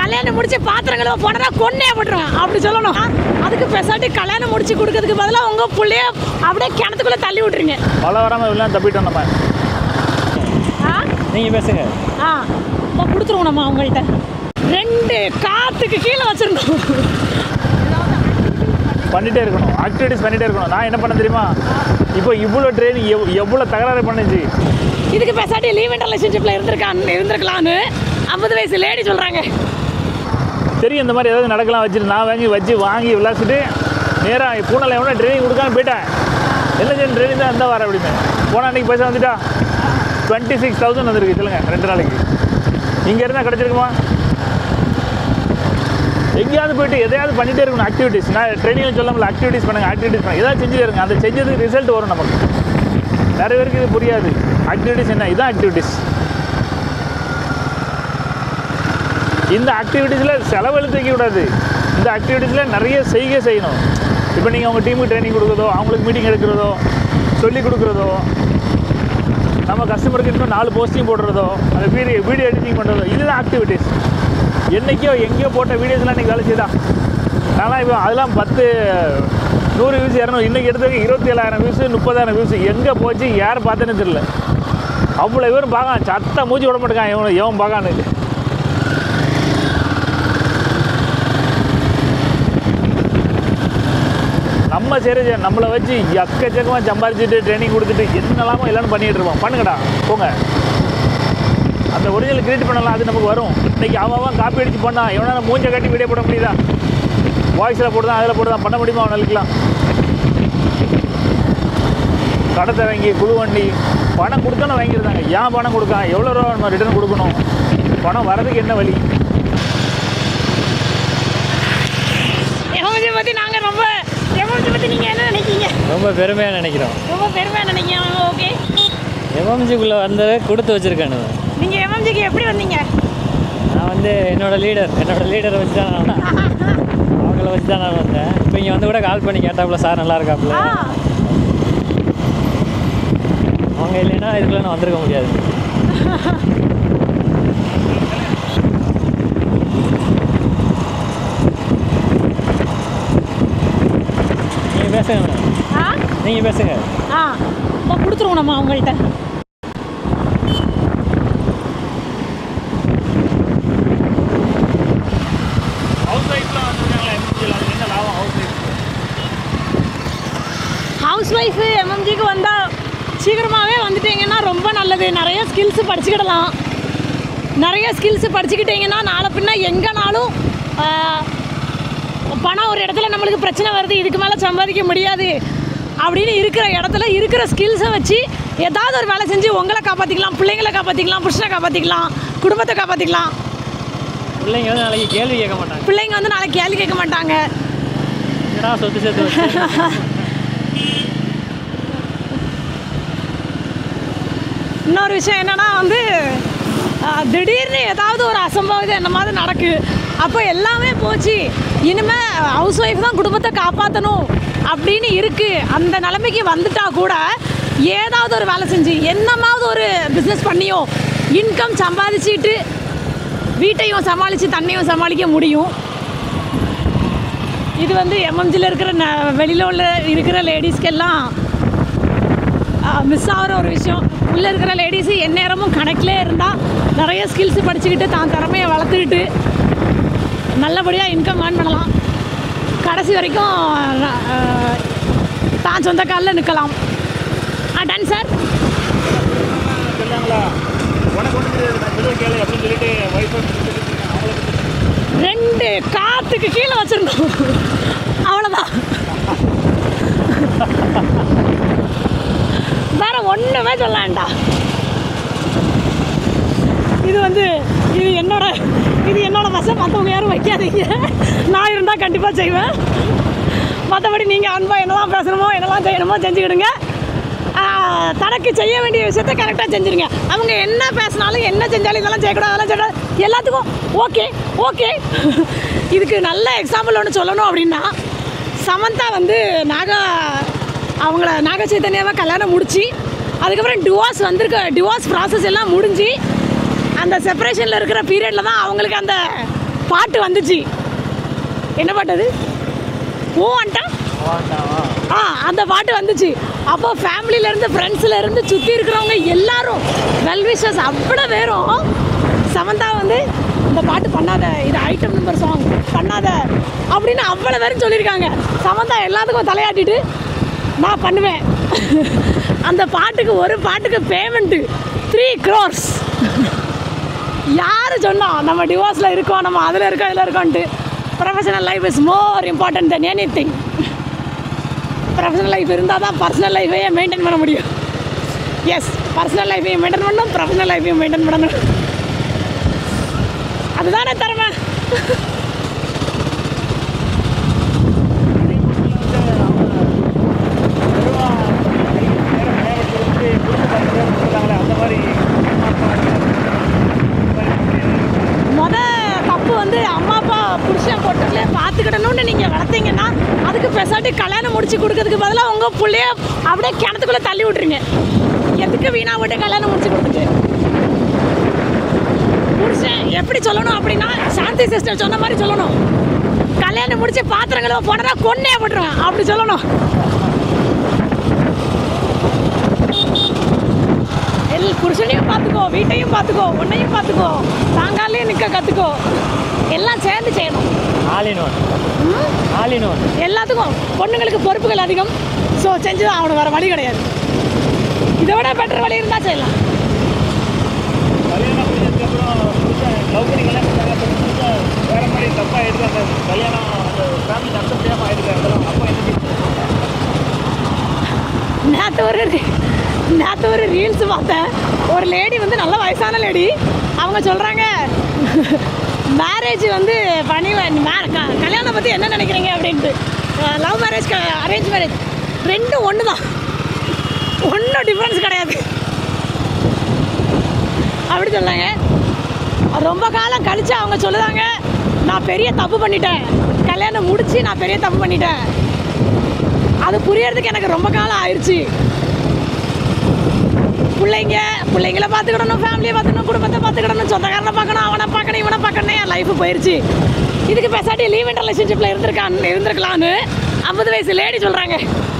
கல்யாணம் முடிச்சு பாத்திரங்களோ போனதா கொன்னே போட்டுருவேன் அப்படி சொல்லணும் அதுக்கு பெசாட்டி கல்யாணம் முடிச்சு கொடுக்கறதுக்கு பதிலாக உங்க புள்ளைய அப்படியே கிணத்துக்குள்ள தள்ளி விட்டுருங்க மழை வராமல் எல்லாம் தப்பிட்டோம் நம்ம ஆ நீங்கள் பேசுங்க ஆ இப்போ கொடுத்துருவோம் நம்ம அவங்கள்ட்ட ரெண்டு காத்துக்கு கீழே வச்சிருந்தோம் பண்ணிட்டே இருக்கணும் ஆக்டிவிட்டிஸ் பண்ணிட்டே இருக்கணும் நான் என்ன பண்ண தெரியுமா இப்போ இவ்வளோ ட்ரெயின் எவ் எவ்வளோ தகராறு பண்ணுச்சு இதுக்கு பெசாட்டி லீவ் அண்ட் ரிலேஷன்ஷிப்பில் இருந்திருக்கான் இருந்திருக்கலான்னு ஐம்பது வயசு லேடி சொல்கிறாங்க தெரியும் இந்த மாதிரி ஏதாவது நடக்கலாம் வச்சுட்டு நான் வாங்கி வச்சு வாங்கி விளாசிட்டு நேராக பூனலை எவனா ட்ரைனிங் கொடுக்காம போயிட்டேன் என்ன செய்யணும் ட்ரைனிங் தான் இருந்தால் வர அப்படின்னு போன அன்னைக்கு பைசா வந்துட்டா டுவெண்ட்டி சிக்ஸ் தௌசண்ட் வந்திருக்கு சொல்லுங்கள் ரெண்டு நாளைக்கு இங்கே இருந்தால் கிடச்சிருக்குமா எங்கேயாவது போயிட்டு எதையாவது பண்ணிட்டே இருக்கணும் ஆக்டிவிட்டிஸ் நான் ட்ரைனிங்கில் சொல்லாமல் ஆக்டிவிட்டிஸ் பண்ணுங்கள் ஆக்டிவிட்டிஸ் பண்ணுங்க ஏதாவது செஞ்சுட்டே இருங்க அந்த செஞ்சதுக்கு ரிசல்ட் வரும் நமக்கு நிறைய பேருக்கு இது புரியாது ஆக்டிவிட்டிஸ் என்ன இதான் ஆக்டிவிட்டிஸ் இந்த ஆக்டிவிட்டீஸில் செலவழித்து வைக்கக்கூடாது இந்த ஆக்டிவிட்டீஸில் நிறைய செய்கை செய்யணும் இப்போ நீங்கள் உங்கள் டீமுக்கு ட்ரைனிங் கொடுக்குறதோ அவங்களுக்கு மீட்டிங் எடுக்கிறதோ சொல்லி கொடுக்குறதோ நம்ம கஸ்டமருக்கு இன்னும் நாலு போஸ்டிங் போடுறதோ அந்த வீடியோ வீடியோ எடிட்டிங் பண்ணுறதோ இதுதான் ஆக்டிவிட்டீஸ் என்றைக்கோ எங்கேயோ போட்ட வீடியோஸ்லாம் இன்றைக்கி வேலை செய்தா நான்லாம் இப்போ அதெல்லாம் பத்து நூறு வியூஸ் இரநூறு இன்றைக்கி எடுத்ததுக்கு இருபத்தி ஏழாயிரம் வியூஸ் முப்பதாயிரம் வியூஸ் எங்கே போச்சு யார் பார்த்தேன்னு தெரியல அவ்வளோ பேரும் பார்க்கான் சத்த மூச்சு விட மாட்டேங்கான் இவன் எவன் பார்க்கான்னு நம்ம சரி சரி, நம்மளை வச்சு எக்கச்சக்கமாக சம்பாரிச்சிட்டு ட்ரைனிங் கொடுத்துட்டு என்னெல்லாமோ எல்லாரும் பண்ணிகிட்டு இருப்போம் பண்ணுங்கடா போங்க அந்த ஒரிஜினல் கிரியேட் பண்ணலாம் அது நமக்கு வரும் இன்னைக்கு அவன் அவன் காப்பி அடிச்சு பண்ணான் எவனால மூஞ்ச காட்டி வீடியோ போட முடியுதா வாய்ஸில் போடுதான் அதில் போடுதான் பண்ண முடியுமா அவனுக்குலாம் கடத்தை வாங்கி குழு வண்டி பணம் கொடுத்தானே வாங்கியிருந்தாங்க ஏன் பணம் கொடுக்கான் எவ்வளோ ரூபா நம்ம ரிட்டர்ன் கொடுக்கணும் பணம் வரதுக்கு என்ன வழி எமர்ஜி பற்றி நாங்கள் ரொம்ப எமர்ஜி பற்றி நீங்கள் என்ன நினைக்கிறீங்க ரொம்ப பெருமையாக நினைக்கிறோம் ரொம்ப பெருமையாக நினைக்கிறீங்க ஓகே எம்எம்ஜிக்குள்ளே வந்ததை கொடுத்து வச்சுருக்கேன் நீங்கள் எம்எம்ஜிக்கு எப்படி வந்தீங்க நான் வந்து என்னோட லீடர் என்னோட லீடரை வச்சு தான் நான் அவங்கள வச்சு தான் நான் வந்தேன் இப்போ இங்கே வந்து கூட கால் பண்ணி கேட்டாப்புல சார் நல்லா இருக்காப்புல ஆ அவங்க இல்லைன்னா இதுக்குள்ள நான் வந்திருக்க முடியாது நீங்கள் பேசுங்க மேடம் ஆ நீங்கள் பேசுங்க ஆ இப்போ கொடுத்துருவோம் நம்ம அவங்கள்ட்ட ஹவுஸ் ஒய்ஃப்லாம் வந்துருக்காங்களா எம்ஜியில் அது என்ன லாபம் ஹவுஸ் ஒய்ஃப் ஹவுஸ் ஒய்ஃபு எம்எம்ஜிக்கு வந்தால் சீக்கிரமாகவே வந்துட்டீங்கன்னா ரொம்ப நல்லது நிறைய ஸ்கில்ஸ் படிச்சுக்கிடலாம் நிறைய ஸ்கில்ஸ் படிச்சுக்கிட்டீங்கன்னா நாளை பின்ன எங்கேனாலும் ஆஹ், பணம் ஒரு இடத்துல நம்மளுக்கு பிரச்சனை வருது இதுக்கு மேலே சம்பாதிக்க முடியாது அப்படின்னு இருக்கிற இடத்துல இருக்கிற ஸ்கில்ஸை வச்சு ஏதாவது ஒரு வேலை செஞ்சு உங்களை காப்பாற்றிக்கலாம் பிள்ளைங்களை காப்பாற்றிக்கலாம் புருஷனை காப்பாற்றிக்கலாம் குடும்பத்தை காப்பாற்றிக்கலாம் பிள்ளைங்க வந்து நாளைக்கு கேள்வி கேட்க மாட்டாங்க பிள்ளைங்க வந்து நாளைக்கு கேள்வி கேட்க மாட்டாங்க என்னடா சொத்து சேர்த்து வச்சு இன்னொரு விஷயம் என்னன்னா வந்து ஆஹ், திடீர்னு ஏதாவது ஒரு அசம்பாவிதம் என்ன மாதிரி நடக்கு அப்போ எல்லாமே போச்சு இனிமேல் ஹவுஸ் ஒய்ஃப் தான் குடும்பத்தை காப்பாற்றணும் அப்படின்னு இருக்குது அந்த நிலைமைக்கு வந்துட்டா கூட ஏதாவது ஒரு வேலை செஞ்சு என்னமாவது ஒரு பிஸ்னஸ் பண்ணியோ இன்கம் சம்பாதிச்சுட்டு வீட்டையும் சமாளித்து தண்ணியும் சமாளிக்க முடியும் இது வந்து எம்எம்ஜியில் இருக்கிற ந வெளியில் உள்ள இருக்கிற லேடிஸ்க்கெல்லாம் மிஸ் ஆகிற ஒரு விஷயம் உள்ளே இருக்கிற லேடிஸு எந்நேரமும் கணக்கிலே இருந்தால் நிறைய ஸ்கில்ஸ் படிச்சுக்கிட்டு தான் திறமையை வளர்த்துக்கிட்டு நல்லபடியாக இன்கம் ஏர்ன் பண்ணலாம் கடைசி வரைக்கும் அஹ், தான் சொந்த காலில் நிற்கலாம் ஆ டன் சார் சொல்லாங்களா உனக்கு ஒன்றும் தெரியாது நான் சொல்லுவேன் கேளு அப்படின்னு சொல்லிட்டு ஒய்ஃபை அவங்களுக்கு ரெண்டு காற்றுக்கு கீழே வச்சுருந்தோம் அவ்வளோதான் வேற ஒன்றுமே சொல்ல வேண்டாம் இது வந்து இது என்னோட இது என்னோட வசம் மற்றவங்க யாரும் வைக்காதீங்க நான் இருந்தால் கண்டிப்பாக செய்வேன் மற்றபடி நீங்கள் அன்பாக என்னெல்லாம் பேசணுமோ என்னெல்லாம் செய்யணுமோ செஞ்சுக்கிடுங்க ஆஹ், தனக்கு செய்ய வேண்டிய விஷயத்த கரெக்டாக செஞ்சுருங்க அவங்க என்ன பேசினாலும் என்ன செஞ்சாலும் இதெல்லாம் செய்யக்கூடாது அதெல்லாம் செய்யக்கூடாது எல்லாத்துக்கும் ஓகே ஓகே இதுக்கு நல்ல எக்ஸாம்பிள் ஒன்று சொல்லணும் அப்படின்னா சமந்தா வந்து நாகா அவங்கள நாக சைத்தன்யாவை கல்யாணம் முடிச்சு அதுக்கப்புறம் டிவோர்ஸ் வந்திருக்க டிவோர்ஸ் ப்ராசஸ் எல்லாம் முடிஞ்சு அந்த செப்பரேஷனில் இருக்கிற பீரியடில் தான் அவங்களுக்கு அந்த பாட்டு வந்துச்சு என்ன பாட்டு அது ஓ அண்டா ஆ அந்த பாட்டு வந்துச்சு அப்போ ஃபேமிலியிலேருந்து ஃப்ரெண்ட்ஸ்லேருந்து சுற்றி இருக்கிறவங்க எல்லாரும் வெல்விஷஸ் அவ்வளோ பேரும் சமந்தா வந்து இந்த பாட்டு பண்ணாத இது ஐட்டம் நம்பர் சாங் பண்ணாத அப்படின்னு அவ்வளோ பேரும் சொல்லியிருக்காங்க சமந்தா எல்லாத்துக்கும் தலையாட்டிட்டு நான் பண்ணுவேன் அந்த பாட்டுக்கு ஒரு பாட்டுக்கு பேமெண்ட்டு த்ரீ க்ரோர்ஸ் யார் சொன்னா நம்ம டிவோர்ஸில் இருக்கோம் நம்ம அதில் இருக்கோம் இதில் இருக்கோன்ட்டு professional life is more important than anything professional life இருந்தால் தான் பர்சனல் லைஃபையே மெயின்டைன் பண்ண முடியும் எஸ் பர்சனல் லைஃபையும் மெயின்டைன் பண்ணணும் ப்ரொஃபஷனல் லைஃபையும் மெயின்டைன் பண்ணணும் அதுதானே திறமை அந்த மாதிரி முத தப்பு வந்து அம்மா அப்பா புருஷன் பொட்டுல பார்த்துக்கிடணும்னு நீங்கள் வளர்த்தீங்கன்னா அதுக்கு பெசாட்டி கல்யாணம் முடிச்சு கொடுக்கறதுக்கு பதிலாக உங்கள் பிள்ளைய அப்படியே கிணத்துக்குள்ளே தள்ளி விட்ருங்க எதுக்கு வீணா விட்டு கல்யாணம் முடிச்சு கொடுத்துட்டு புருஷன் எப்படி சொல்லணும் அப்படின்னா சாந்தி சிஸ்டர் சொன்ன மாதிரி சொல்லணும் கல்யாணம் முடிச்சு பாத்திரங்களோ போனா கொன்னே போட்டுருவேன் அப்படி சொல்லணும் எல் புருஷனையும் பார்த்துக்கோ வீட்டையும் பார்த்துக்கோ உன்னையும் பார்த்துக்கோ தாங்காலே நிற்க கற்றுக்கோ எல்லாம் சேர்ந்து செய்யணும் all in one hmm? All in one எல்லாத்துக்கும் பொண்ணுங்களுக்கு பொறுப்புகள் அதிகம் ஸோ செஞ்சு தான் அவனுக்கு வேறு வழி கிடையாது இதை விட பெட்டர் வழி இருந்தால் செய்யலாம் கல்யாணம் முடிஞ்சதுக்கப்புறம் புதுசாக லவ் பண்ணி கல்யாணம் பண்ணாங்க அப்புறம் புதுசாக வேறு மாதிரி தப்பாக எடுத்து அந்த கல்யாணம் அந்த ஃபேமிலி அக்செப்ட் செய்யாமல் ஆயிடுது அதெல்லாம் அப்போ என்ன செய்யுது? நேற்று ஒரு நேற்று ஒரு ரீல்ஸ் பார்த்தேன் ஒரு லேடி வந்து நல்ல வயசான லேடி அவங்க சொல்கிறாங்க மேரேஜ் வந்து பண்ணி மே க- கல்யாணம் பற்றி என்ன நினைக்கிறீங்க அப்படின்ட்டு லவ் மேரேஜ் அரேஞ்ச் மேரேஜ் ரெண்டும் ஒன்று தான் ஒன்றும் டிஃப்ரென்ஸ் கிடையாது அப்படி சொன்னாங்க அது ரொம்ப காலம் கழிச்சு அவங்க சொல்லுதாங்க நான் பெரிய தப்பு பண்ணிட்டேன் கல்யாணம் முடிச்சு நான் பெரிய தப்பு பண்ணிட்டேன் அது புரியறதுக்கு எனக்கு ரொம்ப காலம் ஆயிடுச்சு பிள்ளைங்க பிள்ளைங்கள பார்த்துக்கிடணும் ஃபேமிலியை பார்த்துக்கணும் குடும்பத்தை பார்த்துக்கிடணும் சொந்தக்காரனை பார்க்கணும் அவனை பார்க்கணும் இவனை பார்க்கணும் என் லைஃப் போயிடுச்சு இதுக்கு பேசாட்டி லீவ் அண்ட் ரிலேஷன்ஷிப்பில் இருந்திருக்கான் இருந்திருக்கலான்னு ஐம்பது வயசு லேடி சொல்கிறாங்க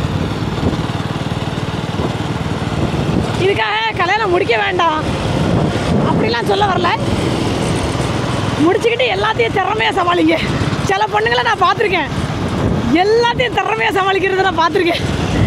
இதுக்காக கல்யாணம் முடிக்க வேண்டாம் அப்படிலாம் சொல்ல வரல முடிச்சுக்கிட்டு எல்லாத்தையும் திறமையாக சமாளிங்க சில பொண்ணுங்களை நான் பார்த்துருக்கேன் எல்லாத்தையும் திறமையாக சமாளிக்கிறத நான் பார்த்துருக்கேன்